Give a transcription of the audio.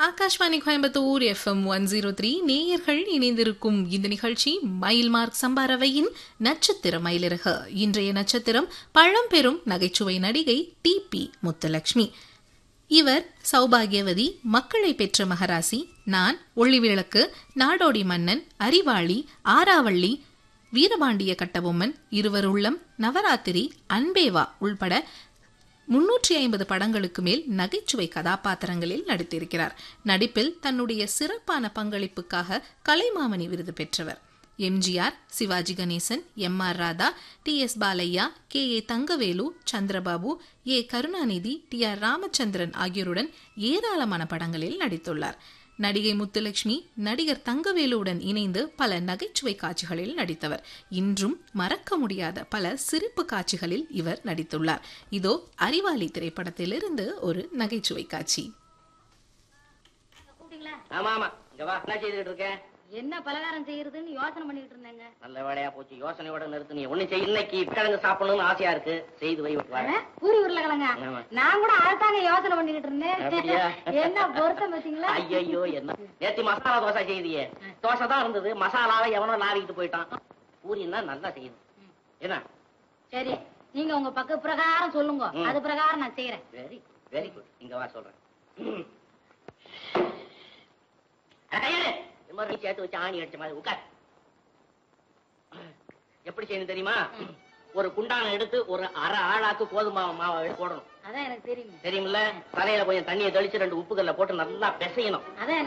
Akashvani Coimbatore FM one zero three நேயர்கள் இணைந்திருக்கும் இந்த நிகழ்ச்சி மயில் மார்க் சம்பாரவையின் நட்சத்திர மயிலிறகு இன்றைய நட்சத்திரம் பழம்பெரும் நகைச்சுவை நடிகை டி பி முத்துலட்சுமி இவர் சௌபாகியவதி மக்களை பெற்ற மகராசி நான் ஒளிவிளக்கு நாடோடி மன்னன் அறிவாளி ஆராவள்ளி வீரபாண்டிய கட்டபொம்மன் இருவருள்ளம் நவராத்திரி அன்பேவா உள்பட முன்னூற்றி ஐம்பது படங்களுக்கு மேல் நகைச்சுவை கதாபாத்திரங்களில் நடித்திருக்கிறார் நடிப்பில் தன்னுடைய சிறப்பான பங்களிப்புக்காக கலைமாமணி விருது பெற்றவர் MGR Sivaji Ganesan M R Radha T S Balaiah K A Thangavelu Chandrababu A Karunanidhi T R Ramachandran ஆகியோருடன் ஏராளமான படங்களில் நடித்துள்ளார் நடிகை முத்துலட்சுமி நடிகர் தங்கவேலுவுடன் இணைந்து பல நகைச்சுவை காட்சிகளில் நடித்தவர் இன்றும் மறக்க முடியாத பல சிரிப்பு காட்சிகளில் இவர் நடித்துள்ளார் இதோ அறிவாளி திரைப்படத்திலிருந்து ஒரு நகைச்சுவை காட்சி கூப்பிட்டீங்களா ஆமா ஆமா இங்க வா என்ன செய்துட்டு இருக்க என்ன பலகாரம் செய்யறதுன்னு யோசனை பண்ணிட்டு இருந்தேங்க நல்ல வேலையா போச்சு யோசனையோட நிறுத்து நீ ஒண்ணு செய் இன்னைக்கு கிழங்கு சாப்பிடணும்னு ஆசையா இருக்கு செய்து வை வா. அட, பூரி உருளைக்கிழங்க ஆமா. நான் கூட அதுதாங்க யோசனை பண்ணிட்டு இருந்தேன் அப்படியா? என்ன பொருத்தம் வச்சீங்களா ஐயையோ என்ன நேத்தி மசாலா தோசை செய்தியே தோசை தான் இருந்தது மசாலாவை எவனோ லாவிக்கிட்டு போயிட்டான் பூரின்னா நல்லா செய்யுது என்ன சரி நீங்க உங்க பக்க பிரகாரம் சொல்லுங்க ம். அது பிரகாரம் நான் செய்யறேன் வெரி வெரி குட் இங்க வா சொல்றேன் அடையாளே, இந்த மாதிரி நீ சேர்த்து வச்சு ஆணி அடிச்ச மாதிரி உட்கார் எப்படி செய்யணும் தெரியுமா ஒரு குண்டான எடுத்து ஒரு அரை ஆளாக்கு கோதுமை மாவை எடுத்து போடணும் அதான் எனக்கு தெரியும் தெரியுமில்ல தலையில கொஞ்சம் தண்ணியை தெளிச்சு ரெண்டு உப்புக்கல்ல போட்டு நல்லா பிசையணும் அதான்